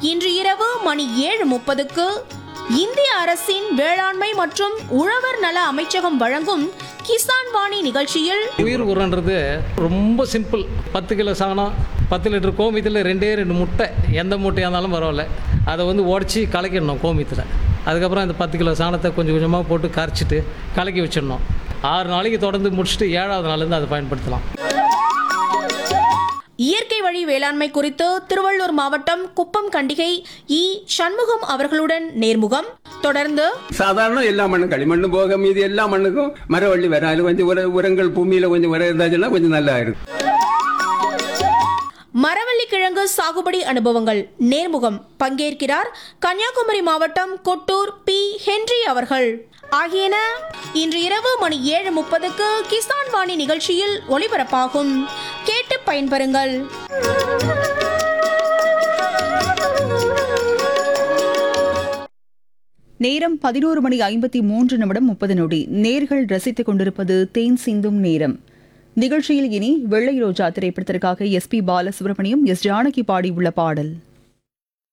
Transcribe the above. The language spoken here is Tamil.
இன்று இரவு மணி ஏழு முப்பதுக்கு இந்திய அரசின் வேளாண்மை மற்றும் உழவர் நல அமைச்சகம் வழங்கும் கிசான் வாணி நிகழ்ச்சியில் உயிர் உரன்றது ரொம்ப சிம்பிள் பத்து கிலோ சாணம் பத்து லிட்டர் கோமியத்தில் ரெண்டே ரெண்டு முட்டை எந்த முட்டையாக இருந்தாலும் பரவாயில்ல அதை வந்து உடச்சி கலக்கிடணும் கோமியத்தில் அதுக்கப்புறம் அந்த பத்து கிலோ சாணத்தை கொஞ்சம் கொஞ்சமாக போட்டு கரைச்சிட்டு கலக்கி வச்சிடணும் ஆறு நாளைக்கு தொடர்ந்து முடிச்சுட்டு ஏழாவது நாள்லேருந்து அதை பயன்படுத்தலாம் இயற்கை வழி வேளாண்மை குறித்து திருவள்ளூர் மாவட்டம் குப்பம் கண்டிகை இ சண்முகம் அவர்களுடன் நேர்முகம் தொடர்ந்து சாதாரண எல்லா மண்ணும் களிமண்ணு போக மீதி எல்லா மண்ணுக்கும் மரவள்ளி வர அதுல கொஞ்சம் உர உரங்கள் பூமியில கொஞ்சம் உரம் இருந்தாச்சுன்னா கொஞ்சம் நல்லா இருக்கும் மரவள்ளி கிழங்கு சாகுபடி அனுபவங்கள் நேர்முகம் பங்கேற்கிறார் கன்னியாகுமரி மாவட்டம் கொட்டூர் பி ஹென்றி அவர்கள் ஆகியன இன்று இரவு மணி ஏழு முப்பதுக்கு கிசான் வாணி நிகழ்ச்சியில் ஒளிபரப்பாகும் கேட்டு பயன்பெறுங்கள் நேரம் பதினோரு மணி ஐம்பத்தி மூன்று நிமிடம் முப்பது நொடி நேர்கள் ரசித்துக் கொண்டிருப்பது தேன் சிந்தும் நேரம் நிகழ்ச்சியில் இனி வெள்ளை ரோஜா திரைப்படத்திற்காக S P Balasubrahmanyam S Janaki பாடியுள்ள பாடல்